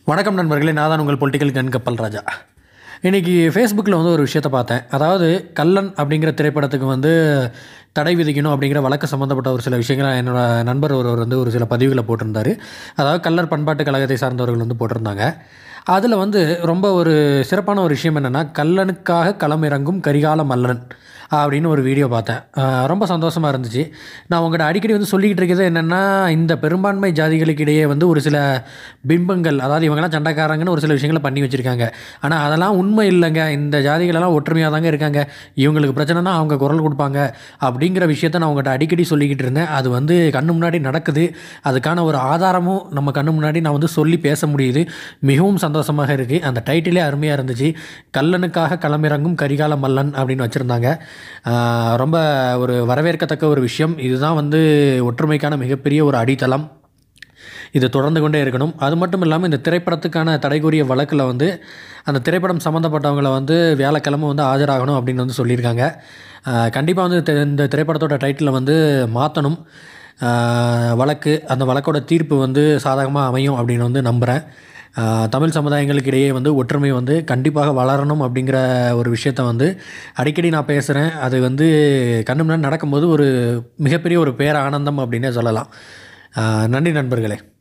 வணக்கம் நண்பர்களே நான் தான் உங்கள் பொலிட்டிக்கல் கன் கப்பல் ராஜா இன்றைக்கி ஃபேஸ்புக்கில் வந்து ஒரு விஷயத்தை பார்த்தேன் அதாவது கல்லன் அப்படிங்கிற திரைப்படத்துக்கு வந்து தடை விதிக்கணும் அப்படிங்கிற வழக்கு சம்மந்தப்பட்ட ஒரு சில விஷயங்களை என்னோட நண்பர் ஒருவர் வந்து ஒரு சில பதிவுகளை போட்டிருந்தார் அதாவது கல்லர் பண்பாட்டு கழகத்தை சார்ந்தவர்கள் வந்து போட்டிருந்தாங்க அதில் வந்து ரொம்ப ஒரு சிறப்பான ஒரு விஷயம் என்னென்னா கல்லனுக்காக களமிறங்கும் கரிகால மல்லன் அப்படின்னு ஒரு வீடியோ பார்த்தேன் ஆஹ் ரொம்ப சந்தோஷமாக இருந்துச்சு நான் உங்கள்கிட்ட அடிக்கடி வந்து சொல்லிக்கிட்டு இருக்கிறது என்னென்னா இந்த பெரும்பான்மை ஜாதிகளுக்கு இடையே வந்து ஒரு சில பிம்பங்கள் அதாவது இவங்கெல்லாம் சண்டைக்காரங்கன்னு ஒரு சில விஷயங்களை பண்ணி வச்சுருக்காங்க ஆனால் அதெல்லாம் உண்மை இல்லைங்க இந்த ஜாதிகளெல்லாம் ஒற்றுமையாக தாங்க இருக்காங்க இவங்களுக்கு பிரச்சனைனா அவங்க குரல் கொடுப்பாங்க அப்படிங்கிற விஷயத்த நான் உங்கள்கிட்ட அடிக்கடி சொல்லிக்கிட்டு இருந்தேன் அது வந்து கண்ணு முன்னாடி நடக்குது அதுக்கான ஒரு ஆதாரமும் நம்ம கண்ணு முன்னாடி நான் வந்து சொல்லி பேச முடியுது மிகவும் சந்தோஷமாக இருக்குது அந்த டைட்டிலே அருமையாக இருந்துச்சு கல்லனுக்காக களமிறங்கும் கரிகால மல்லன் அப்படின்னு வச்சுருந்தாங்க ஆஹ் ரொம்ப ஒரு வரவேற்கத்தக்க ஒரு விஷயம் இதுதான் வந்து ஒற்றுமைக்கான மிகப்பெரிய ஒரு அடித்தளம் இது தொடர்ந்து கொண்டே இருக்கணும் அது மட்டும் இல்லாமல் இந்த திரைப்படத்துக்கான தடைக்குரிய வழக்கில் வந்து அந்த திரைப்படம் சம்மந்தப்பட்டவங்கள வந்து வியாழக்கிழமை வந்து ஆஜராகணும் அப்படின்னு வந்து சொல்லியிருக்காங்க கண்டிப்பாக வந்து தி- இந்த திரைப்படத்தோட டைட்டிலை வந்து மாற்றணும் வழக்கு அந்த வழக்கோட தீர்ப்பு வந்து சாதகமாக அமையும் அப்படின்னு வந்து நம்புகிறேன் ஆஹ் தமிழ் சமுதாயங்களுக்கு இடையே வந்து ஒற்றுமை வந்து கண்டிப்பாக வளரணும் அப்படிங்கிற ஒரு விஷயத்த வந்து அடிக்கடி நான் பேசுகிறேன் அது வந்து கண்ணு முன்னாடி நடக்கும்போது ஒரு மிகப்பெரிய ஒரு பேர ஆனந்தம் அப்படின்னே சொல்லலாம் ஆஹ் நன்றி நண்பர்களே